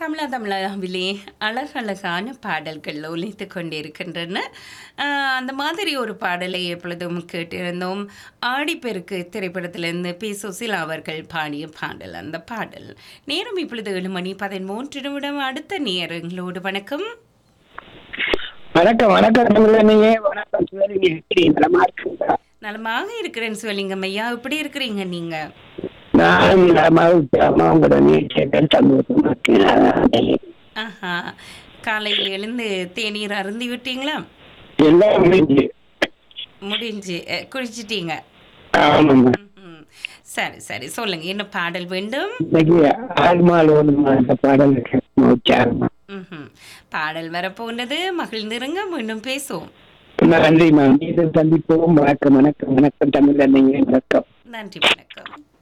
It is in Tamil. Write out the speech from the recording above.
தமிழா தமிழாவிலே அழகழகான பாடல்கள் ஒலித்து கொண்டிருக்கின்றன ஆஹ் அந்த மாதிரி ஒரு பாடலை எப்பொழுதும் கேட்டிருந்தோம் ஆடிப்பெருக்கு திரைப்படத்திலிருந்து பி சுசிலா அவர்கள் பாடிய பாடல் அந்த பாடல் நேரம் இப்பொழுது ஏழு மணி பதிமூன்று நிமிடம் அடுத்த நேரங்களோடு வணக்கம் வணக்கம் வணக்கம் தமிழனையே வணக்கம் சிவலிங்க எப்படி நலமா இருக்குங்களா நலமாக இருக்கிறேன் சிவலிங்கம் ஐயா எப்படி இருக்கிறீங்க நீங்க நான் நலமா அம்மா உங்களோட நீச்சல் சந்தோஷமா இருக்கேன் ஆஹா காலையில் எழுந்து தேநீர் அருந்தி விட்டீங்களா எல்லாம் முடிஞ்சு முடிஞ்சு அஹ், குளிச்சிட்டீங்க ஆமாம்மா ம்ஹும். சரி சரி சொல்லுங்க என்ன பாடல் வேண்டும் இன்னைக்கு ஆழ்மால் ஓடுமா அந்த பாடல் உச்சாரமா ம்ஹும். பாடல் வரப்போனது மகிழ்ந்திருங்க மீண்டும் பேசுவோம் நன்றிம்மா மீண்டும் சந்திப்போம் வணக்கம் வணக்கம் வணக்கம் தமிழனையே வணக்கம் நன்றி வணக்கம்